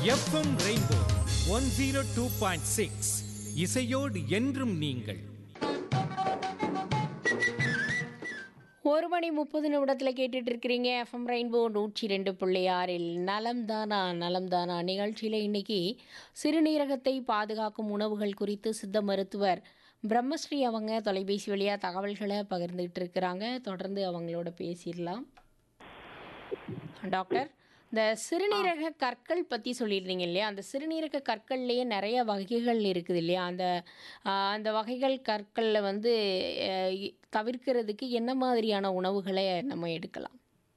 FM rainbow one zero two point six இசையோடு என்றும் நீங்கள் ஒரு மணி முப்பது நிமிடத்தில் கேட்டுட்டு இருக்கிறீங்க எஃப்எம் ரெயின்போ நூற்றி ரெண்டு புள்ளி ஆறில் நலம் தானா நலம் தானா நிகழ்ச்சியில் இன்னைக்கு சிறுநீரகத்தை பாதுகாக்கும் உணவுகள் குறித்து சித்த மருத்துவர் பிரம்மஸ்ரீ அவங்க தொலைபேசி வழியாக தகவல்களை பகிர்ந்துகிட்டு இருக்கிறாங்க தொடர்ந்து அவங்களோட பேசிடலாம் டாக்டர் இந்த சிறுநீரக கற்கள் பற்றி சொல்லியிருந்தீங்க இல்லையா அந்த சிறுநீரக கற்கள்லேயே நிறைய வகைகள் இருக்குது இல்லையா அந்த ஆஹ், அந்த வகைகள் கற்களில் வந்து அஹ், இ- தவிர்க்கிறதுக்கு என்ன மாதிரியான உணவுகளை நம்ம எடுக்கலாம்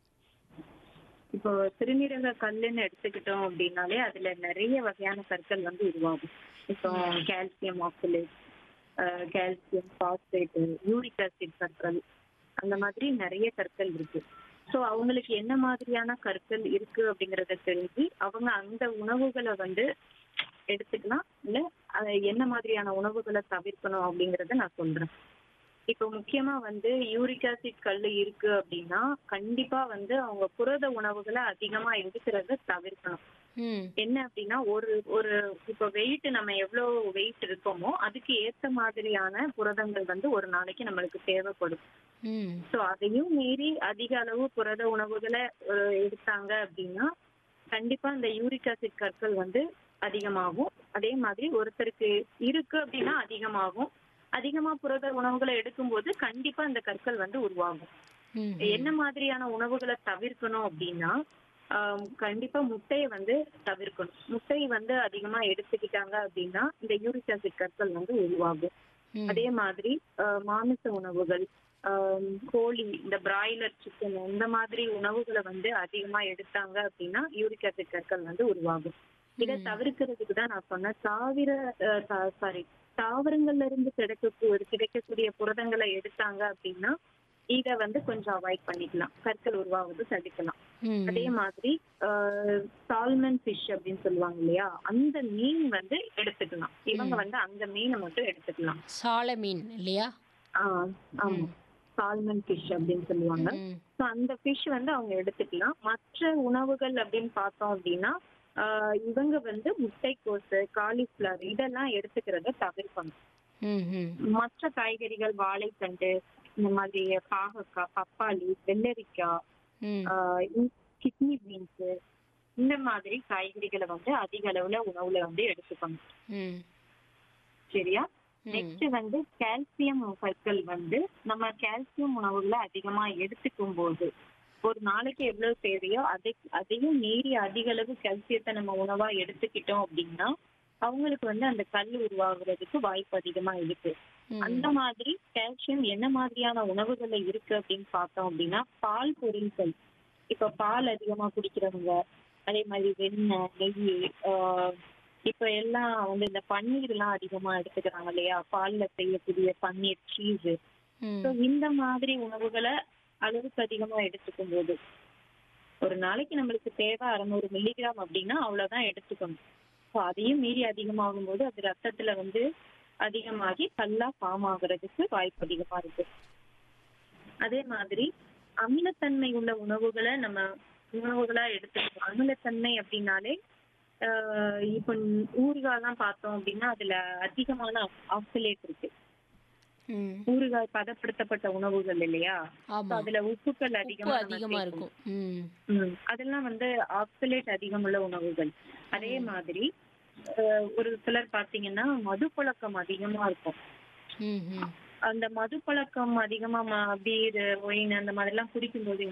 இப்போ சிறுநீரக கல்லுன்னு எடுத்துக்கிட்டோம் அப்படின்னாலே அதுல நிறைய வகையான கற்கள் வந்து உருவாகும் இப்போ calcium oxalate calcium phosphate uric acid கற்கள் அந்த மாதிரி நிறைய கற்கள் இருக்கு ஸோ அவங்களுக்கு என்ன மாதிரியான கற்கள் இருக்கு அப்படிங்கறத தெரிஞ்சு அவங்க அந்த உணவுகளை வந்து எடுத்துக்கலாம் இல்ல அதை என்ன மாதிரியான உணவுகளை தவிர்க்கணும் அப்படிங்கறத நான் சொல்றேன் இப்போ முக்கியமா வந்து யூரிக் ஆசிட் கல் இருக்கு அப்படின்னா கண்டிப்பா வந்து அவங்க புரத உணவுகளை அதிகமா எடுக்கிறத தவிர்க்கணும் ம் என்ன அப்படின்னா ஒரு ஒரு இப்போ வெயிட் நம்ம எவ்வளவு வெயிட் இருக்கோமோ அதுக்கு ஏத்த மாதிரியான புரதங்கள் வந்து ஒரு நாளைக்கு நம்மளுக்கு தேவைப்படும் ம் ஸோ அதையும் மீறி அதிக அளவு புரத உணவுகளை அஹ், எடுத்தாங்க அப்படின்னா கண்டிப்பா இந்த யூரிக் ஆசிட் கற்கள் வந்து அதிகமாகும் அதே மாதிரி ஒருத்தருக்கு இருக்கு அப்படின்னா அதிகமாகும் அதிகமா புரத உணவுகளை எடுக்கும்போது கண்டிப்பா இந்த கற்கள் வந்து உருவாகும் ம் என்ன மாதிரியான உணவுகளை தவிர்க்கணும் அப்படின்னா ஆம், கண்டிப்பா முட்டையை வந்து தவிர்க்கணும் முட்டை வந்து அதிகமா எடுத்துக்கிட்டாங்க அப்படின்னா இந்த யூரிக் ஆசிட் கற்கள் வந்து உருவாகும் ம். அதே மாதிரி ஆஹ், மாமிச உணவுகள் ஆம், கோழி இந்த பிராய்லர் சிக்கன் இந்த மாதிரி உணவுகளை வந்து அதிகமா எடுத்தாங்க அப்படின்னா யூரிக் ஆசிட் கற்கள் வந்து உருவாகும் இதை தவிர்க்கிறதுக்கு தான் நான் சொன்னேன் தாவிர சாரி தாவரங்கள்ல இருந்து கிடைக்க கிடைக்கக்கூடிய புரதங்களை எடுத்தாங்க அப்படின்னா இத வந்து கொஞ்சம் அவாய்ட் பண்ணிக்கலாம் கற்கள் உருவாவது தடுக்கலாம் ம். அதே மாதிரி சால்மன் ஃபிஷ் அப்படின்னு சொல்லுவாங்க இல்லையா அந்த மீன் வந்து எடுத்துக்கலாம் இவங்க வந்து அந்த மீனை மட்டும் எடுத்துக்கலாம் சால மீன் இல்லையா ஆஹ் ஆமா சால்மன் ஃபிஷ் அப்படின்னு சொல்லுவாங்க ம் ஸோ அந்த ஃபிஷ் வந்து அவங்க எடுத்துக்கலாம் மற்ற உணவுகள் அப்படின்னு பார்த்தோம் அப்படின்னா ஆஹ் இவங்க வந்து முட்டைக்கோசு காலிஃப்ளவர் இதெல்லாம் எடுத்துக்கிறத தவிர்க்கணும் ம் ம் மற்ற காய்கறிகள் வாழைத்தண்டு இந்த மாதிரி பாகக்காய் பப்பாளி வெள்ளரிக்காய் ம் கிட்னி பீன்ஸ் இந்த மாதிரி காய்கறிகளை வந்து அதிக அளவுல உணவுல வந்து எடுத்துக்கணும் ம் சரியா ம். நெக்ஸ்ட் வந்து கால்சியம் கற்கள் வந்து நம்ம கால்சியம் உணவுகளை அதிகமா எடுத்துக்கும் போது ஒரு நாளைக்கு எவ்வளவு தேவையோ அதை அதையும் மீறி அதிக அளவு கால்சியத்தை நம்ம உணவா எடுத்துக்கிட்டோம் அப்படின்னா அவங்களுக்கு வந்து அந்த கல் உருவாகுறதுக்கு வாய்ப்பு அதிகமா இருக்கு ம். அந்த மாதிரி கால்சியம் என்ன மாதிரியான உணவுகள்ல இருக்கு அப்படின்னு பார்த்தோம் அப்படின்னா பால் பொருட்கள் இப்ப பால் அதிகமா குடிக்கிறவங்க அதே மாதிரி வெண்ணெய் நெய் ஆஹ் இப்ப எல்லாம் வந்து இந்த பன்னீர் எல்லாம் அதிகமா எடுத்துக்கிறாங்க இல்லையா பால்ல செய்யக்கூடிய பன்னீர் சீஸ் ம் ஸோ இந்த மாதிரி உணவுகளை அளவுக்கு அதிகமா எடுத்துக்கும் போது ஒரு நாளைக்கு நம்மளுக்கு தேவை அறநூறு மில்லிகிராம் அப்படின்னா அவ்வளவுதான் எடுத்துக்கணும் ஸோ அதையும் மீறி அதிகமாகும் போது அது ரத்தத்துல வந்து அதிகமாகி கல்லா ஃபார்ம் ஆகுறதுக்கு வாய்ப்பு அதிகமா இருக்கு அதே மாதிரி அமிலத்தன்மை உள்ள உணவுகளை நம்ம உணவுகளா எடுத்துக்கணும் அமிலத்தன்மை அப்படின்னாலே ஆஹ் இப்போ ஊறுகாய்லாம் பார்த்தோம் அப்படின்னா அதுல அதிகமான ஆக்சிலேட் இருக்கு ம் ஊறுகாய் பதப்படுத்தப்பட்ட உணவுகள் இல்லையா So ஆமா அதுல உப்புக்கள் உப்பு அதிகமா நம்ம அதிகமா சேர்க்கணும். இருக்கும் ம் ம். அதெல்லாம் வந்து ஆக்சலேட் அதிகமுள்ள உணவுகள் அதே மாதிரி அஹ், ஒரு சிலர் பாத்தீங்கன்னா மது பழக்கம் அதிகமா இருக்கும் ம் ம் அந்த மது பழக்கம் அதிகமா ம- பீர் ஒயின் அந்த மாதிரி எல்லாம் குடிக்கும்போது